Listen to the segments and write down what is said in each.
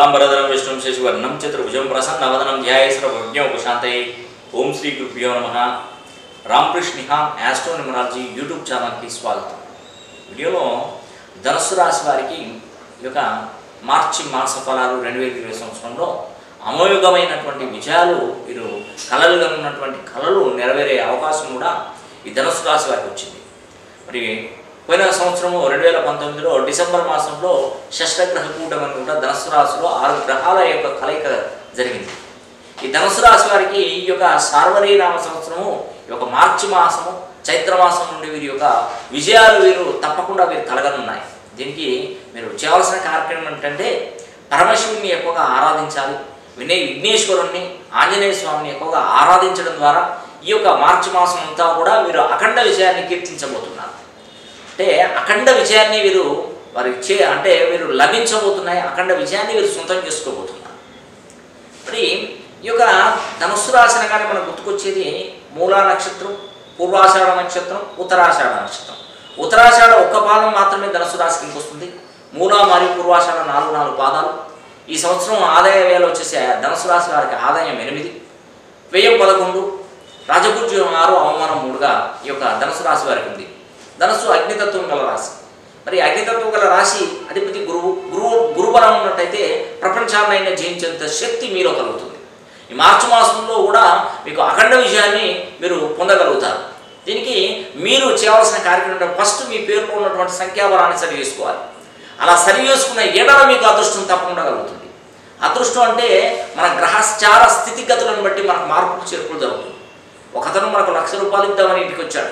శుక్లాంబరధరం విష్ణుం శశివర్ణం చతుర్భుజం ప్రసన్నవదనం ధ్యాయేశ్వరజ్ఞోపశాంతయే ఓం శ్రీ గురుభ్యో నమ రామకృష్ణ నిహాన్ యాస్ట్రో న్యూమరాలజీ యూట్యూబ్ ఛానల్కి స్వాగతం వీడియోలో ధనుస్సు రాశి వారికి ఈ యొక్క మార్చి మాస ఫలాలు రెండు వేల ఇరవై సంవత్సరంలో అమోయుగమైనటువంటి విజయాలు వీరు కళలు ఉన్నటువంటి కళలు నెరవేరే అవకాశం కూడా ఈ ధనుస్సు రాశి వారికి వచ్చింది మరి పోయిన సంవత్సరము రెండు వేల పంతొమ్మిదిలో డిసెంబర్ మాసంలో షష్టగ్రహ కూటమి కూడా ధనుసు రాశిలో ఆరు గ్రహాల యొక్క కలయిక జరిగింది ఈ ధనుసు రాశి వారికి ఈ యొక్క సార్వరీనామ సంవత్సరము ఈ యొక్క మార్చి మాసము చైత్రమాసం నుండి వీరి యొక్క విజయాలు వీరు తప్పకుండా వీరు కలగనున్నాయి దీనికి మీరు చేయవలసిన కార్యక్రమం ఏంటంటే పరమశివుని ఎక్కువగా ఆరాధించాలి వినయ్ విఘ్నేశ్వరుణ్ణి ఆంజనేయ స్వామిని ఎక్కువగా ఆరాధించడం ద్వారా ఈ యొక్క మార్చి మాసం అంతా కూడా వీరు అఖండ విజయాన్ని కీర్తించబోతున్నారు అంటే అఖండ విజయాన్ని వీరు వారి చే అంటే వీరు లభించబోతున్నాయి అఖండ విజయాన్ని వీరు సొంతం చేసుకోబోతున్నారు మరి ఈ యొక్క ధనుస్సు రాశి అనగానే మనకు గుర్తుకొచ్చేది మూలా నక్షత్రం పూర్వాషాఢ నక్షత్రం ఉత్తరాషాఢ నక్షత్రం ఉత్తరాషాఢ ఒక్క పాదం మాత్రమే ధనుస్సు రాశి కిందకి వస్తుంది మూలా మరియు పూర్వాషాఢ నాలుగు నాలుగు పాదాలు ఈ సంవత్సరం ఆదాయ వేల వచ్చేసి ధనుసు రాశి వారికి ఆదాయం ఎనిమిది వ్యయం పదకొండు రాజపూజ్యం ఆరు అవమానం మూడుగా ఈ యొక్క ధనుసు రాశి వారికి ఉంది ధనుసు అగ్నితత్వం గల రాశి మరి అగ్నితత్వం గల రాశి అధిపతి గురువు గురువు గురుబలం ఉన్నట్టయితే ప్రపంచాన్నైనా జయించేంత శక్తి మీలో కలుగుతుంది ఈ మార్చి మాసంలో కూడా మీకు అఖండ విజయాన్ని మీరు పొందగలుగుతారు దీనికి మీరు చేయవలసిన కార్యక్రమం అంటే ఫస్ట్ మీ పేరులో ఉన్నటువంటి సంఖ్యాబలాన్ని సరి చేసుకోవాలి అలా సరి చేసుకున్న ఏడవ మీకు అదృష్టం తప్పకుండా కలుగుతుంది అదృష్టం అంటే మన గ్రహచార స్థితిగతులను బట్టి మనకు మార్పులు చేర్పులు జరుగుతుంది ఒకతను మనకు లక్ష రూపాయలు ఇద్దామని ఇంటికి వచ్చాడు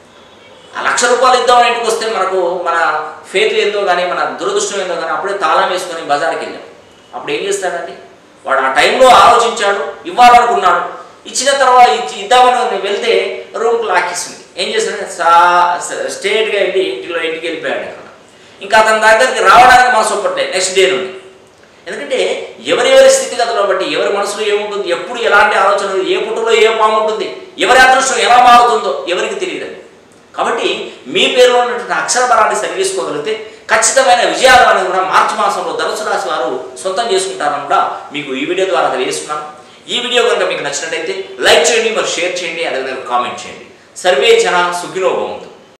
ఆ లక్ష రూపాయలు ఇద్దామని ఇంటికి వస్తే మనకు మన ఫేట్ ఏందో కానీ మన దురదృష్టం ఏందో కానీ అప్పుడే తాళం వేసుకొని బజార్కి వెళ్ళాం అప్పుడు ఏం చేస్తాడండి వాడు ఆ టైంలో ఆలోచించాడు ఇవ్వాలనుకున్నాడు ఇచ్చిన తర్వాత ఇచ్చి ఇద్దామని వెళ్తే రూమ్కి లాక్కిస్తుంది ఏం చేశాడు సా స్ట్రేట్గా వెళ్ళి ఇంటిలో ఇంటికి వెళ్ళిపోయాడు అక్కడ ఇంకా అతని దగ్గరికి రావడానికి మనసు ఒప్పట్లేదు నెక్స్ట్ డే నుండి ఎందుకంటే ఎవరెవరి స్థితిగతులను బట్టి ఎవరి మనసులో ఏముంటుంది ఎప్పుడు ఎలాంటి ఆలోచన ఉంది, ఏ పుట్టులో ఏ పాము ఉంటుంది ఎవరి అదృష్టం ఎలా మారుతుందో ఎవరికి తెలియదు కాబట్టి మీ పేరులో ఉన్నటువంటి అక్షర బలాన్ని సరిచేసుకోగలిగితే ఖచ్చితమైన విజయాలు అనేది కూడా మార్చి మాసంలో ధనుసు రాశి వారు సొంతం చేసుకుంటారని కూడా మీకు ఈ వీడియో ద్వారా తెలియజేస్తున్నాను ఈ వీడియో కనుక మీకు నచ్చినట్టయితే లైక్ చేయండి మరి షేర్ చేయండి అదేవిధంగా కామెంట్ చేయండి సర్వే జన సుఖినో భవంతు